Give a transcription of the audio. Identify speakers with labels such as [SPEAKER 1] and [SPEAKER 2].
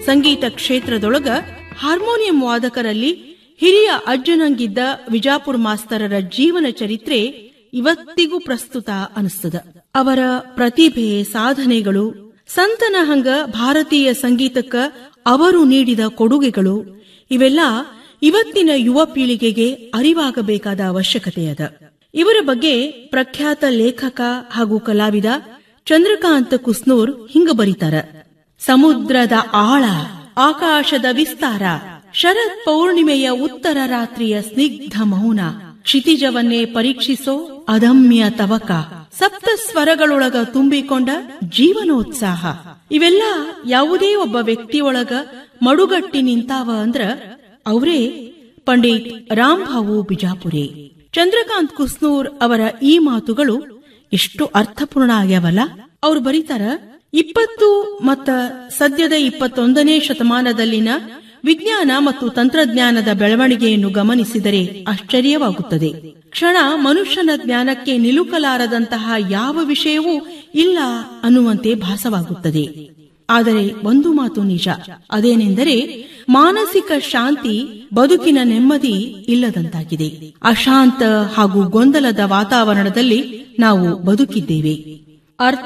[SPEAKER 1] ಸಂಗೀತ ಕ್ಷೇತ್ರದೊಳಗ harmonium ವಾದಕರಲ್ಲಿ ಹಿರಿಯ ಅಜ್ಜನಂಗಿದ್ದ ವಿಜಾಪುರ ಮಾಸ್ತರರ ಜೀವನ ಚರಿತ್ರೆ ಇವತ್ತಿಗೂ ಪ್ರಸ್ತುತ ಅನಿಸ್ತದ ಅವರ ಪ್ರತಿಭೆ ಸಾಧನೆಗಳು ಸಂತನ ಹಂಗ ಭಾರತೀಯ ಸಂಗೀತಕ್ಕ ಅವರು ನೀಡಿದ ಕೊಡುಗೆಗಳು ಇವೆಲ್ಲ ಇವತ್ತಿನ ಯುವ ಪೀಳಿಗೆಗೆ ಅರಿವಾಗಬೇಕಾದ ಅವಶ್ಯಕತೆ ಅದ ಇವರ ಬಗ್ಗೆ ಪ್ರಖ್ಯಾತ ಲೇಖಕ ಹಾಗೂ ಕಲಾವಿದ ಚಂದ್ರಕಾಂತ್ ಕುಸ್ನೂರ್ ಹಿಂಗ ಬರೀತಾರ ಸಮುದ್ರದ ಆಳ ಆಕಾಶದ ವಿಸ್ತಾರ ಶರತ್ ಪೌರ್ಣಿಮೆಯ ಉತ್ತರ ರಾತ್ರಿಯ ಸ್ನಿಗ್ಧ ಮೌನ ಕ್ಷಿತಿಜವನ್ನೇ ಪರೀಕ್ಷಿಸೋ ಅದಮ್ಯ ತವಕ ಸಪ್ತ ಸ್ವರಗಳೊಳಗ ತುಂಬಿಕೊಂಡ ಜೀವನೋತ್ಸಾಹ ಇವೆಲ್ಲ ಯಾವುದೇ ಒಬ್ಬ ವ್ಯಕ್ತಿಯೊಳಗ ಮಡುಗಟ್ಟಿ ನಿಂತಾವ ಅಂದ್ರ ಅವರೇ ಪಂಡಿತ್ ರಾಮ್ಭಾವು ಬಿಜಾಪುರೆ ಚಂದ್ರಕಾಂತ್ ಕುಸ್ನೂರ್ ಅವರ ಈ ಮಾತುಗಳು ಎಷ್ಟು ಅರ್ಥಪೂರ್ಣ ಆಗ್ಯಾವಲ್ಲ ಅವ್ರು ಬರೀತಾರ ಇಪ್ಪತ್ತು ಮತ್ತ ಸದ್ಯದ ಇಪ್ಪತ್ತೊಂದನೇ ಶತಮಾನದಲ್ಲಿನ ವಿಜ್ಞಾನ ಮತ್ತು ತಂತ್ರಜ್ಞಾನದ ಬೆಳವಣಿಗೆಯನ್ನು ಗಮನಿಸಿದರೆ ಆಶ್ಚರ್ಯವಾಗುತ್ತದೆ ಕ್ಷಣ ಮನುಷ್ಯನ ಜ್ಞಾನಕ್ಕೆ ನಿಲುಕಲಾರದಂತಹ ಯಾವ ವಿಷಯವೂ ಇಲ್ಲ ಅನ್ನುವಂತೆ ಭಾಸವಾಗುತ್ತದೆ ಆದರೆ ಒಂದು ಮಾತು ನಿಜ ಅದೇನೆಂದರೆ ಮಾನಸಿಕ ಶಾಂತಿ ಬದುಕಿನ ನೆಮ್ಮದಿ ಇಲ್ಲದಂತಾಗಿದೆ ಅಶಾಂತ ಹಾಗೂ ಗೊಂದಲದ ವಾತಾವರಣದಲ್ಲಿ ನಾವು ಬದುಕಿದ್ದೇವೆ ಅರ್ಥ